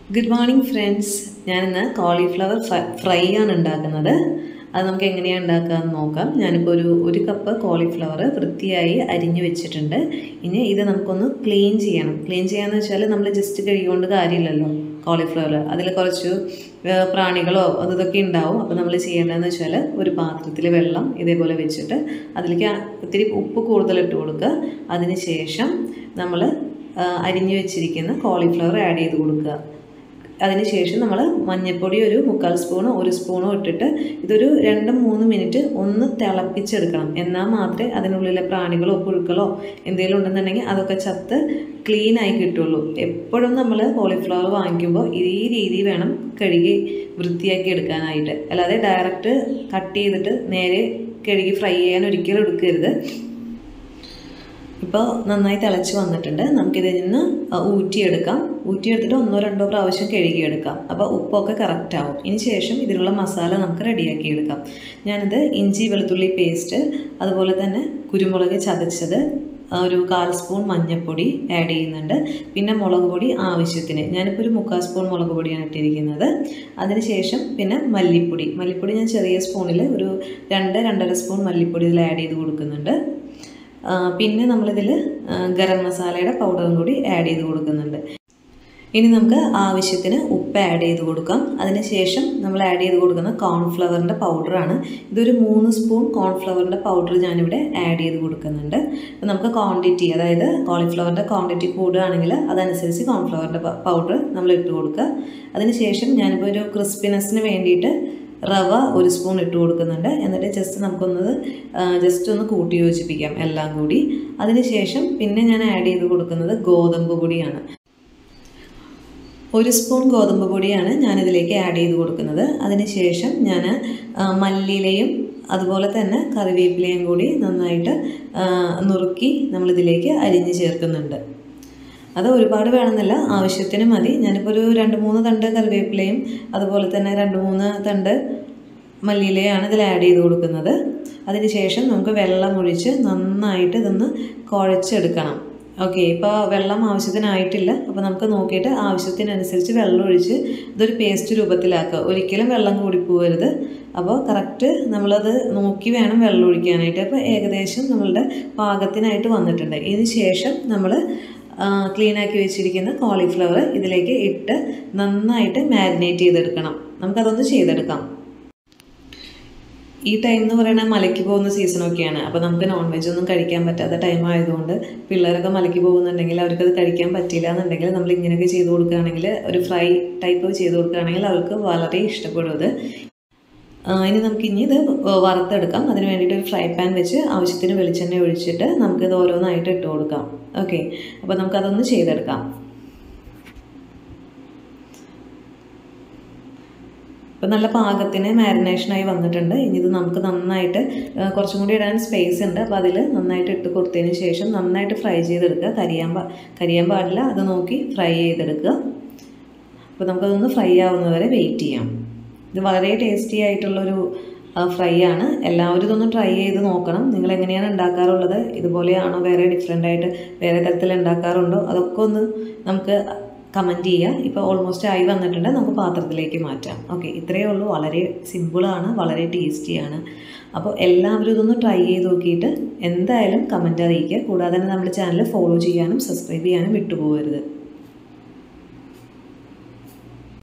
good morning friends ഞാനിന്ന് cauliflower fry ആണ് ഉണ്ടാക്കുന്നത് അത് നമുക്ക് എങ്ങനെയാണ് ഉണ്ടാക്കാമെന്ന് നോക്കാം ഞാനിപ്പോൾ ഒരു ഒരു കപ്പ് കോളിഫ്ലവർ വൃത്തിയായി അരിഞ്ഞു വെച്ചിട്ടുണ്ട് ഇനി ഇത് നമുക്കൊന്ന് ക്ലീൻ ചെയ്യണം ക്ലീൻ ചെയ്യാന്ന് വെച്ചാൽ നമ്മൾ ജസ്റ്റ് കഴുകിക്കൊണ്ട് കാര്യമില്ലല്ലോ കോളിഫ്ലവർ അതിൽ കുറച്ച് ഏർ പ്രാണികളോ അത് ഇതൊക്കെ ഉണ്ടാവും അപ്പോൾ നമ്മൾ ചെയ്യേണ്ടതെന്ന് വെച്ചാൽ ഒരു പാത്രത്തിൽ വെള്ളം ഇതേപോലെ വെച്ചിട്ട് അതിലേക്ക് ഒത്തിരി ഉപ്പ് കൂടുതൽ ഇട്ട് കൊടുക്കുക അതിന് ശേഷം നമ്മൾ അരിഞ്ഞു വെച്ചിരിക്കുന്ന കോളിഫ്ലവർ ആഡ് ചെയ്ത് കൊടുക്കുക അതിന് ശേഷം നമ്മൾ മഞ്ഞൾപ്പൊടി ഒരു മുക്കാൽ സ്പൂണോ ഒരു സ്പൂണോ ഇട്ടിട്ട് ഇതൊരു രണ്ട് മൂന്ന് മിനിറ്റ് ഒന്ന് തിളപ്പിച്ചെടുക്കണം എന്നാൽ മാത്രമേ അതിനുള്ളിലെ പ്രാണികളോ പുഴുക്കളോ എന്തെങ്കിലും ഉണ്ടെന്നുണ്ടെങ്കിൽ അതൊക്കെ ചത്ത് ക്ലീൻ ആയി കിട്ടുള്ളൂ എപ്പോഴും നമ്മൾ കോളിഫ്ലവർ വാങ്ങിക്കുമ്പോൾ ഈ രീതി വേണം കഴുകി വൃത്തിയാക്കി എടുക്കാനായിട്ട് അല്ലാതെ ഡയറക്റ്റ് കട്ട് ചെയ്തിട്ട് നേരെ കഴുകി ഫ്രൈ ചെയ്യാൻ ഒരിക്കലും എടുക്കരുത് ഇപ്പോൾ നന്നായി തിളച്ച് വന്നിട്ടുണ്ട് നമുക്കിതിൽ നിന്ന് ഊറ്റിയെടുക്കാം ഊറ്റിയെടുത്തിട്ട് ഒന്നോ രണ്ടോ പ്രാവശ്യം കഴുകിയെടുക്കാം അപ്പോൾ ഉപ്പൊക്കെ കറക്റ്റ് ആവും ഇനി ശേഷം ഇതിലുള്ള മസാല നമുക്ക് റെഡിയാക്കി എടുക്കാം ഞാനിത് ഇഞ്ചി വെളുത്തുള്ളി പേസ്റ്റ് അതുപോലെ തന്നെ കുരുമുളക് ചതച്ചത് ഒരു കാൽ സ്പൂൺ മഞ്ഞൾപ്പൊടി ആഡ് ചെയ്യുന്നുണ്ട് പിന്നെ മുളക് പൊടി ആവശ്യത്തിന് ഞാനിപ്പോൾ ഒരു മുക്കാൽ സ്പൂൺ മുളക് പൊടിയാണ് ഇട്ടിരിക്കുന്നത് അതിനുശേഷം പിന്നെ മല്ലിപ്പൊടി മല്ലിപ്പൊടി ഞാൻ ചെറിയ സ്പൂണിൽ ഒരു രണ്ട് രണ്ടര സ്പൂൺ മല്ലിപ്പൊടി ഇതിൽ ആഡ് ചെയ്ത് കൊടുക്കുന്നുണ്ട് പിന്നെ നമ്മളിതിൽ ഗരം മസാലയുടെ പൗഡറും കൂടി ആഡ് ചെയ്ത് കൊടുക്കുന്നുണ്ട് ഇനി നമുക്ക് ആവശ്യത്തിന് ഉപ്പ് ആഡ് ചെയ്ത് കൊടുക്കാം അതിനുശേഷം നമ്മൾ ആഡ് ചെയ്ത് കൊടുക്കുന്ന കോൺഫ്ലവറിൻ്റെ പൗഡറാണ് ഇതൊരു മൂന്ന് സ്പൂൺ കോൺഫ്ലവറിൻ്റെ പൗഡർ ഞാനിവിടെ ആഡ് ചെയ്ത് കൊടുക്കുന്നുണ്ട് അപ്പോൾ നമുക്ക് ക്വാണ്ടിറ്റി അതായത് കോളിഫ്ലവറിൻ്റെ ക്വാണ്ടിറ്റി കൂടുകയാണെങ്കിൽ അതനുസരിച്ച് കോൺഫ്ലവറിൻ്റെ പൗഡർ നമ്മൾ ഇട്ട് കൊടുക്കുക അതിനുശേഷം ഞാനിപ്പോൾ ഒരു ക്രിസ്പിനെസ്സിന് വേണ്ടിയിട്ട് റവ ഒരു സ്പൂൺ ഇട്ട് കൊടുക്കുന്നുണ്ട് എന്നിട്ട് ജസ്റ്റ് നമുക്കൊന്നത് ജസ്റ്റ് ഒന്ന് കൂട്ടി യോജിപ്പിക്കാം എല്ലാം കൂടി അതിനുശേഷം പിന്നെ ഞാൻ ആഡ് ചെയ്ത് കൊടുക്കുന്നത് ഗോതമ്പ് പൊടിയാണ് ഒരു സ്പൂൺ ഗോതമ്പ് പൊടിയാണ് ഞാനിതിലേക്ക് ആഡ് ചെയ്ത് കൊടുക്കുന്നത് അതിനുശേഷം ഞാൻ മല്ലിയിലയും അതുപോലെ തന്നെ കറിവേപ്പിലയും കൂടി നന്നായിട്ട് നുറുക്കി നമ്മളിതിലേക്ക് അരിഞ്ഞ് ചേർക്കുന്നുണ്ട് അത് ഒരുപാട് വേണമെന്നില്ല ആവശ്യത്തിന് മതി ഞാനിപ്പോൾ ഒരു രണ്ട് മൂന്ന് തണ്ട് കറിവേപ്പിലയും അതുപോലെ തന്നെ രണ്ട് മൂന്ന് തണ്ട് മല്ലിയിലയാണ് ഇതിൽ ആഡ് ചെയ്ത് കൊടുക്കുന്നത് അതിനുശേഷം നമുക്ക് വെള്ളം ഒഴിച്ച് നന്നായിട്ട് ഇതൊന്ന് കുഴച്ചെടുക്കണം ഓക്കെ ഇപ്പോൾ വെള്ളം ആവശ്യത്തിനായിട്ടില്ല അപ്പോൾ നമുക്ക് നോക്കിയിട്ട് ആവശ്യത്തിനനുസരിച്ച് വെള്ളം ഒഴിച്ച് ഇതൊരു പേസ്റ്റ് രൂപത്തിലാക്കുക ഒരിക്കലും വെള്ളം കൂടിപ്പോകരുത് അപ്പോൾ കറക്റ്റ് നമ്മളത് നോക്കി വേണം വെള്ളം ഒഴിക്കാനായിട്ട് അപ്പോൾ ഏകദേശം നമ്മളുടെ പാകത്തിനായിട്ട് വന്നിട്ടുണ്ട് ഇതിന് ശേഷം നമ്മൾ ക്ലീനാക്കി വെച്ചിരിക്കുന്ന കോളിഫ്ലവർ ഇതിലേക്ക് ഇട്ട് നന്നായിട്ട് മാരിനേറ്റ് ചെയ്തെടുക്കണം നമുക്കതൊന്ന് ചെയ്തെടുക്കാം ഈ ടൈം എന്ന് പറയുന്നത് മലയ്ക്ക് പോകുന്ന സീസണൊക്കെയാണ് അപ്പോൾ നമുക്ക് നോൺ വെജ് ഒന്നും കഴിക്കാൻ പറ്റാത്ത ടൈം ആയതുകൊണ്ട് പിള്ളേരൊക്കെ മലയ്ക്ക് പോകുന്നുണ്ടെങ്കിൽ അവർക്കത് കഴിക്കാൻ പറ്റില്ല എന്നുണ്ടെങ്കിൽ നമ്മൾ ഇങ്ങനെയൊക്കെ ചെയ്ത് കൊടുക്കുകയാണെങ്കിൽ ഒരു ഫ്രൈ ടൈപ്പ് ചെയ്ത് കൊടുക്കുകയാണെങ്കിൽ അവർക്ക് വളരെ ഇഷ്ടപ്പെടും അത് ഇനി നമുക്ക് ഇനി ഇത് വറുത്തെടുക്കാം അതിന് വേണ്ടിയിട്ട് ഒരു ഫ്രൈ പാൻ വെച്ച് ആവശ്യത്തിന് വെളിച്ചെണ്ണ ഒഴിച്ചിട്ട് നമുക്കിത് ഓരോന്നായിട്ട് ഇട്ട് കൊടുക്കാം ഓക്കെ അപ്പോൾ നമുക്കതൊന്ന് ചെയ്തെടുക്കാം ഇപ്പം നല്ല പാകത്തിന് മാരിനേഷനായി വന്നിട്ടുണ്ട് ഇനി ഇത് നമുക്ക് നന്നായിട്ട് കുറച്ചും കൂടി ഇടാൻ സ്പേസ് ഉണ്ട് അപ്പോൾ അതിൽ നന്നായിട്ട് ഇട്ട് കൊടുത്തതിന് ശേഷം നന്നായിട്ട് ഫ്രൈ ചെയ്തെടുക്കുക കരിയാൻ പാ കരിയാൻ പാടില്ല അത് നോക്കി ഫ്രൈ ചെയ്തെടുക്കുക അപ്പോൾ നമുക്കതൊന്ന് ഫ്രൈ ആവുന്നവരെ വെയിറ്റ് ചെയ്യാം ഇത് വളരെ ടേസ്റ്റി ആയിട്ടുള്ളൊരു ഫ്രൈ ആണ് എല്ലാവരും ഇതൊന്ന് ട്രൈ ചെയ്ത് നോക്കണം നിങ്ങൾ എങ്ങനെയാണ് ഉണ്ടാക്കാറുള്ളത് ഇതുപോലെയാണോ വേറെ ഡിഫറെൻ്റ് ആയിട്ട് വേറെ തരത്തിൽ ഉണ്ടാക്കാറുണ്ടോ അതൊക്കെ ഒന്ന് നമുക്ക് കമൻറ്റ് ചെയ്യുക ഇപ്പോൾ ഓൾമോസ്റ്റ് ആയി വന്നിട്ടുണ്ട് നമുക്ക് പാത്രത്തിലേക്ക് മാറ്റാം ഓക്കെ ഇത്രയേ ഉള്ളൂ വളരെ സിമ്പിളാണ് വളരെ ടേസ്റ്റിയാണ് അപ്പോൾ എല്ലാവരും ഇതൊന്ന് ട്രൈ ചെയ്ത് നോക്കിയിട്ട് എന്തായാലും കമൻറ്റ് അറിയിക്കുക കൂടാതെ തന്നെ നമ്മുടെ ചാനൽ ഫോളോ ചെയ്യാനും സബ്സ്ക്രൈബ് ചെയ്യാനും വിട്ടുപോകരുത്